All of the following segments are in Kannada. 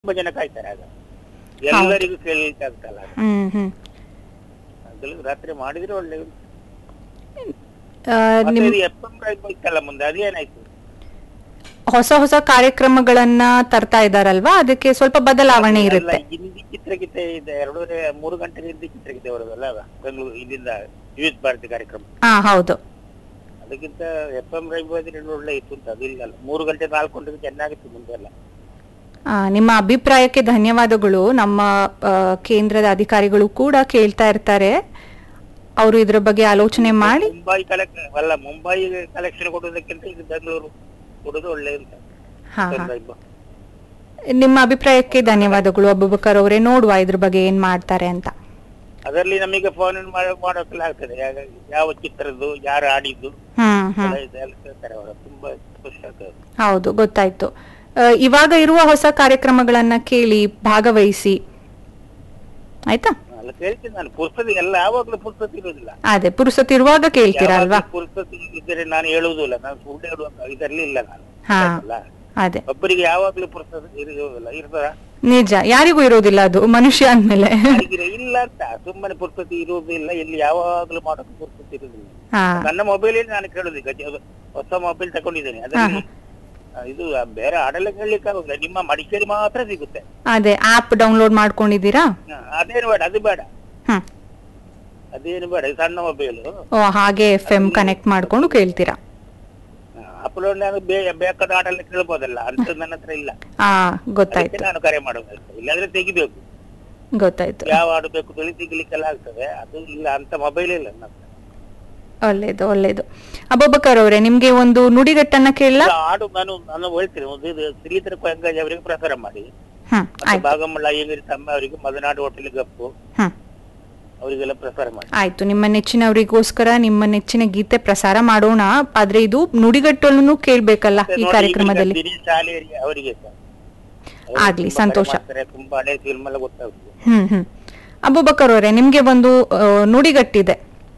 ತುಂಬಾ ಜನ ಕಾಯ್ತಾರೆ ಆಗ ಎಲ್ಲರಿಗೂ ಕೇಳಲಿಕ್ಕೆ ಆಗ್ತಲ್ಲ ಆಗ. ಹ್ಮ್ ಹ್ಮ್ ಅದ್ರಲ್ಲಿ ರಾತ್ರಿ ಮಾಡಿದ್ರೆ ಒಳ್ಳೆ ಉಂಟು. ಆ, ಮತ್ತೆ ನಿಮ್ ಇದು ಎಫ್ ಎಂ ಇತ್ತಲ್ಲ ಮುಂದೆ ಅದೇನಾಯ್ತು ಹೊಸ ಹೊಸ ಕಾರ್ಯಕ್ರಮಗಳನ್ನ ತರ್ತಾ ಇದಾರಲ್ವಾ ಅದಕ್ಕೆ ಸ್ವಲ್ಪ ಬದಲಾವಣೆ ಅಲ್ಲ, ಇರುತ್ತೆ ಹಿಂದಿ ಚಿತ್ರಗೀತೆ ಇದೆ ಎರಡೂವರೆ ಮೂರು ಗಂಟೆ ಹಿಂದಿ ಚಿತ್ರಗೀತೆ ಬರೋದಲ್ಲ ಅವ? ಬೆಂಗಳೂರು ಇಲ್ಲಿಂದ ವಿವಿಧ ಭಾರತಿ ಕಾರ್ಯಕ್ರಮ ಹಾ ಹೌದು ಅದಕ್ಕಿಂತ ಎಫ್ ಎಂ ರೈಬೋದ್ರೆ ಒಳ್ಳೆ ಇತ್ತು ಅಂತ ಅದಿಲ್ಲ ಮೂರು ಗಂಟೆ ನಾಲ್ಕು ಗಂಟೆಗೆ ಚೆನ್ನಾಗಿತ್ತು ಮುಂದೆ ಎಲ್ಲ ಆ, ನಿಮ್ಮ ಅಭಿಪ್ರಾಯಕ್ಕೆ ಧನ್ಯವಾದಗಳು ನಮ್ಮ ಆ, ಕೇಂದ್ರದ ಅಧಿಕಾರಿಗಳು ಕೂಡ ಕೇಳ್ತಾ ಇರ್ತಾರೆ ಅವರು ಇದ್ರ ಬಗ್ಗೆ ಆಲೋಚನೆ ಮಾಡಿ ಮುಂಬೈ ಕಲೆಕ್ಷನ್ ಅಲ್ಲ ಮುಂಬೈ ಕಲೆಕ್ಷನ್ ಕೊಡೋದಕ್ಕಿಂತ ಇದು ಬೆಂಗಳೂರು ಕೊಡೋದು ಒಳ್ಳೆ ಅಂತ ಹಾ ಹಾ ರೈಬೋ. ನಿಮ್ಮ ಅಭಿಪ್ರಾಯಕ್ಕೆ ಧನ್ಯವಾದಗಳು ಅಬುಬಕರ್ ಅವರೇ ನೋಡುವ ಇದ್ರ ಬಗ್ಗೆ ಏನ್ ಮಾಡ್ತಾರೆ ಅಂತ ಅದರಲ್ಲಿ ನಮಗೆ ಫೋನ್ ಮಾಡೋಕೆಲ್ಲ ಆಗ್ತದೆ ಯಾವ- ಯಾವ ಚಿತ್ರದ್ದು ಯಾರು ಆಡಿದ್ದು ಹ್ಮ್ ಹ್ಮ್ ಎಲ್ಲ ಇದೆಲ್ಲ ಹೇಳ್ತಾರೆ ಅವರು ತುಂಬಾ ಖುಷಿ ಆಗ್ತದೆ ಹೌದು ಗೊತ್ತಾಯ್ತು ಆ, ಇವಾಗ ಇರುವ ಹೊಸ ಕಾರ್ಯಕ್ರಮಗಳನ್ನ ಕೇಳಿ ಭಾಗವಹಿಸಿ ಆಯ್ತಾ ಅಲ್ಲ ಕೇಳ್ತೀನಿ ನಾನು ಪುಸ್ತಕ ಎಲ್ಲ ಯಾವಾಗ್ಲೂ ಪುಸ್ತಕ ಇರುವುದಿಲ್ಲ ಅದೇ ಪುರುಸತ್ ಇರುವಾಗ ಕೇಳ್ತೀರಾ ಅಲ್ವಾ ಯಾವಾಗ್ಲೂ ಪುಸ್ತಕ ಇದ್ದರೆ ನಾನು ಹೇಳುವುದಿಲ್ಲ ನಾನು ಸುಳ್ಳು ಹೇಳುವ ಇದರಲ್ಲಿ ಇಲ್ಲ ನಾನು ಹಾ. ಆಯ್ತಲ್ಲ? ಅದೇ ಒಬ್ಬರಿಗೆ ಯಾವಾಗ್ಲೂ ಪುಸ್ತಕ ಇರುವುದಿಲ್ಲ ಇರ್ತದ ನಿಜ ಯಾರಿಗೂ ಇರೋದಿಲ್ಲ ಅದು ಮನುಷ್ಯ ಅಂದ್ಮೇಲೆ ಯಾರಿಗಿದೆ ಇಲ್ಲ ಅಂತ ಸುಮ್ಮನೆ ಪುಸ್ತಕ ಇರುವುದಿಲ್ಲ ಇಲ್ಲಿ ಯಾವಾಗ್ಲೂ ಮಾಡೋಕೆ ಪುಸ್ತಕ ಇರುವುದಿಲ್ಲ ಹಾ ನನ್ನ ಮೊಬೈಲ್ ನಾನು ಕೇಳುದು ಈಗ ಜ- ಹೊಸ ಮೊಬೈಲ್ ತಗೊಂಡಿದ್ದೇನೆ ಅದರಲ್ಲಿ ಆ, ಇದು ಆ, ಬೇರೆ ಆಡಲ್ಲ ಕೇಳಲಿಕ್ಕೆ ಆಗುದಿಲ್ಲ ನಿಮ್ಮ ಮಡಿಕೇರಿ ಮಾತ್ರ ಸಿಗುತ್ತೆ ಅದೇ ಆಪ್ ಡೌನ್ಲೋಡ್ ಮಾಡ್ಕೊಂಡಿದ್ದೀರಾ ಹಾ, ಅದೇನು ಬೇಡ ಅದು ಬೇಡ ಹ್ಮ್ ಅದೇನು ಬೇಡ ಇದು ಸಣ್ಣ ಮೊಬೈಲ್ ಓ ಹಾಗೆ ಎಫ್ ಎಂ ಕನೆಕ್ಟ್ ಮಾಡ್ಕೊಂಡು ಕೇಳ್ತೀರಾ ಅಪ್ಲೋಡ್ ನಾನು ಬೇ- ಬೇಕಾದ ಆಡಲ್ಲ ಕೇಳ್ಬೋದಲ್ಲ ಅಂತ ನನ್ನ ಹತ್ರ ಇಲ್ಲ ಹಾ ಅದಕ್ಕೆ ಗೊತ್ತಾಯ್ತು ನಾನು ಕರೆ ಮಾಡೋದು ಇಲ್ಲಾಂದ್ರೆ ತೆಗಿಬೇಕು ಗೊತ್ತಾಯ್ತು ಯಾವ ಹಾಡು ಬೇಕು ತಿಳಿ ತೆಗಿಲಿಕ್ಕೆಲ್ಲ ಆಗ್ತದೆ ಅದು ಇಲ್ಲ ಅಂತ ಮೊಬೈಲ್ ಇಲ್ಲ ನನ್ನ ಹತ್ರ. ಒಳ್ಳೇದು ಒಳ್ಳೇದು ಅಬೂಬಕರ್ ಅವರೇ ನಿಮ್ಗೆ ಒಂದು ನುಡಿಗಟ್ಟನ್ನ ಕೇಳಲ್ಲ ಈಗ ಹಾಡು ನಾನು ನಾನು ಹೇಳ್ತೀನಿ ಒಂದು ಇದು ಶ್ರೀಧರ ಕೊಯ್ಯಂಗಾಜ್ ಅವರಿಗೆ ಪ್ರಸಾರ ಮಾಡಿ ಹ್ಮ್ ಮತ್ತೆ ಆಯ್ತು ಭಾಗಮಲ್ಲ ಅಯ್ಯಂಗಿರಿ ತಮ್ಮ ಅವರಿಗೆ ಮದನಾಡು ಹೋಟೆಲ್ ಗಪ್ಪು ಹ್ಮ್ ಅವರಿಗೆಲ್ಲ ಪ್ರಸಾರ ಮಾಡಿ ಆಯ್ತು ನಿಮ್ಮ ನೆಚ್ಚಿನವರಿಗೋಸ್ಕರ ನಿಮ್ಮ ನೆಚ್ಚಿನ ಗೀತೆ ಪ್ರಸಾರ ಮಾಡೋಣ ಆದ್ರೆ ಇದು ನುಡಿಗಟ್ಟನ್ನು ಕೇಳ್ಬೇಕಲ್ಲ ಮತ್ತೆ ಈ ನೋಡಿ, ಕಾರ್ಯಕ್ರಮದಲ್ಲಿ ಈಗ ದಿನೇಶ್ ಶಾಲೆಯವರಿಗೆ ಅವರಿಗೆ ಸಹ. ಅವರು ಆಗ್ಲಿ, ತುಂಬಾ ಸಂತೋಷ. ಕರೆ ಮಾಡ್ತಾರೆ, ತುಂಬಾ ಹಳೆ ಫಿಲ್ಮ್ ಎಲ್ಲ ಗೊತ್ತಾಗ್ತದೆ ಹ್ಮ್ ಹ್ಮ್ ಅಬೂಬಕರ್ ಅವರೇ ನಿಮ್ಗೆ ಒಂದು ಆ, ನುಡಿಗಟ್ಟಿದೆ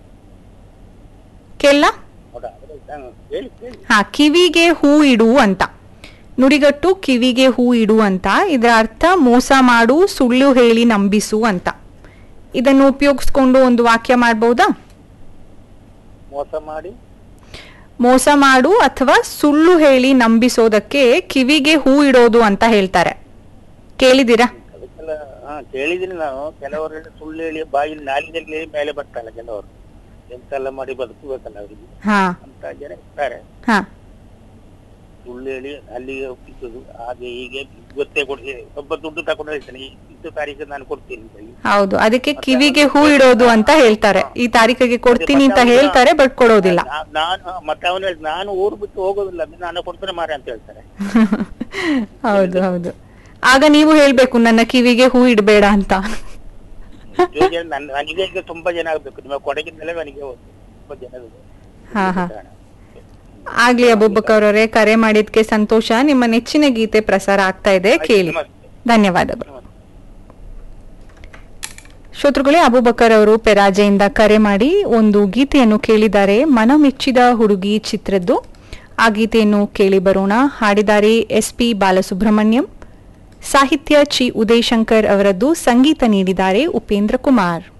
ಕೇಳ ಹೌದಾ? ಅದು ನಾನು ಹೇಳಿ ಹೇಳಿ ಹಾ ಕಿವಿಗೆ ಹೂ ಇಡು ಅಂತ ನುಡಿಗಟ್ಟು ಕಿವಿಗೆ ಹೂ ಇಡು ಅಂತ ಇದರ ಅರ್ಥ ಮೋಸ ಮಾಡು ಸುಳ್ಳು ಹೇಳಿ ನಂಬಿಸು ಅಂತ ಇದನ್ನು ಉಪಯೋಗಿಸ್ಕೊಂಡು ಒಂದು ವಾಕ್ಯ ಮಾಡ್ಬೋದಾ ಮೋಸ ಮಾಡಿ ಮೋಸ ಮಾಡು ಅಥವಾ ಸುಳ್ಳು ಹೇಳಿ ನಂಬಿಸೋದಕ್ಕೆ ಕಿವಿಗೆ ಹೂ ಇಡೋದು ಅಂತ ಹೇಳ್ತಾರೆ ಕೇಳಿದ್ದೀರಾ ಅದಕ್ಕೆಲ್ಲ ಹಾ ಕೇಳಿದ್ದೀನಿ ನಾನು ಕೆಲವರೆಲ್ಲ ಸುಳ್ಳು ಹೇಳಿ ಬಾಯಿ ನಾಲಿಗೆಲ್ಲಿ ಮೇಲೆ ಬರ್ತಾರಲ್ಲ ಕೆಲವರು ಎಂತೆಲ್ಲ ಮಾಡಿ ಬದುಕಬೇಕಲ್ಲ ಅವರಿಗೆ ಹಾ ಅಂತ ಜನ ಇರ್ತಾರೆ ಹಾ ಸುಳ್ಳು ಹೇಳಿ ಅಲ್ಲಿಗೆ ಒಪ್ಪಿಸುದು ಹಾಗೆ ಹೀಗೆ ಗೊತ್ತೇ ಕೊಡಿ ಒಬ್ಬ ದುಡ್ಡು ತಗೊಂಡು ಹೇಳ್ತಾನೆ ಈ- ಇಷ್ಟು ತಾರೀಕು ನಾನು ಕೊಡ್ತೀನಿ ಅಂತ ಹೇಳಿ ಹೌದು ಅದಕ್ಕೆ ಕಿವಿಗೆ ಹೂ ಇಡೋದು ಅಂತ ಹೇಳ್ತಾರೆ ಈ ತಾರೀಕಿಗೆ ಕೊಡ್ತೀನಿ ಅಂತ ಹೇಳ್ತಾರೆ ಬಟ್ ಕೊಡೋದಿಲ್ಲ ನಾ- ನಾನು ಮತ್ತೆ ಅವನು ಹೇಳ್ತಾನೆ ನಾನು ಊರು ಬಿಟ್ಟು ಹೋಗೋದಿಲ್ಲ ನಾನು ಕೊಡ್ತೇನೆ ಮಾರೆ ಅಂತ ಹೇಳ್ತಾರೆ ಹೌದು ಹೌದು ಆಗ ನೀವು ಹೇಳ್ಬೇಕು ನನ್ನ ಕಿವಿಗೆ ಹೂ ಇಡಬೇಡ ಅಂತ ಜೋಗಿ ನನ್ ನನಗೆ ಈಗ ತುಂಬಾ ಜನ ಆಗ್ಬೇಕು ನಿಮ್ಮ ಕೊಡಗಿಂದಲೇ ನನಗೆ ಹೋಗ್ತು. ತುಂಬಾ ಜನ ಇದೆ. ಹಾ ಹಾ ಆಗ್ಲಿ ಅಬೂಬಕರ್ ಅವರೇ ಕರೆ ಮಾಡಿದ್ಕೆ ಸಂತೋಷ ನಿಮ್ಮ ನೆಚ್ಚಿನ ಗೀತೆ ಪ್ರಸಾರ ಆಗ್ತಾ ಇದೆ ಕೇಳಿ ನಮಸ್ತೆ. ಧನ್ಯವಾದಗಳು ನಮಸ್ತೆ. ಶ್ರೋತೃಗಳೇ ಅಬೂಬಕರ್ ಅವರು ಪೆರಾಜೆಯಿಂದ ಕರೆ ಮಾಡಿ ಒಂದು ಗೀತೆಯನ್ನು ಕೇಳಿದ್ದಾರೆ ಮನಮೆಚ್ಚಿದ ಹುಡುಗಿ ಚಿತ್ರದ್ದು ಆ ಗೀತೆಯನ್ನು ಕೇಳಿ ಬರೋಣ ಹಾಡಿದ್ದಾರೆ ಎಸ್ ಪಿ ಬಾಲಸುಬ್ರಹ್ಮಣ್ಯಂ ಸಾಹಿತ್ಯ ಚಿ ಉದಯಶಂಕರ್ ಅವರದ್ದು ಸಂಗೀತ ನೀಡಿದ್ದಾರೆ ಉಪೇಂದ್ರ ಕುಮಾರ್